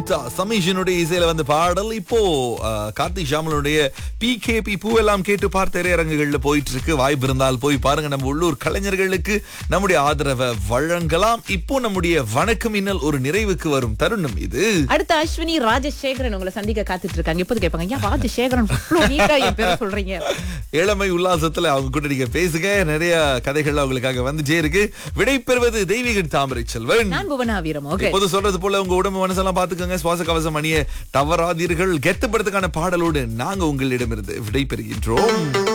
சமீஷனுடைய இசையில வந்து பாடல் இப்போ அஹ், கார்த்திக் ஷாமலுடைய பி கே பி பூவெல்லாம் கேட்டு பார்த்த திரையரங்குகள்ல போயிட்டு இருக்கு வாய்ப்பு இருந்தால் போய் பாருங்க நம்ம உள்ளூர் கலைஞர்களுக்கு நம்முடைய ஆதரவை வழங்கலாம் இப்போ நம்முடைய வணக்கம் இன்னல் ஒரு நிறைவுக்கு வரும் தருணம் இது அடுத்து அஸ்வினி ராஜசேகரன் உங்களை சந்திக்க காத்துட்டு இருக்காங்க எப்போது கேட்பாங்க ஏன் ராஜசேகரன் இவ்வளவு நீட்டா என் பேரை சொல்றீங்க இளமை உல்லாசத்துல அவங்க கூட நீங்க பேசுங்க நிறைய கதைகள் அவங்களுக்காக வந்துச்சே இருக்கு விடை பெறுவது தெய்வீகன் தாமரை செல்வன் நான் புவனா வீரமோக இப்போது சொல்றது போல உங்க உடம்பு மனசெல்லாம் பாத்துக்கோங்க சுவாச கவசம் அணிய தவறாதீர்கள் கெத்துப்படுறதுக்கான பாடலோடு நாங்க உங்களிடமிருந்து விடை பெறுகின்றோம்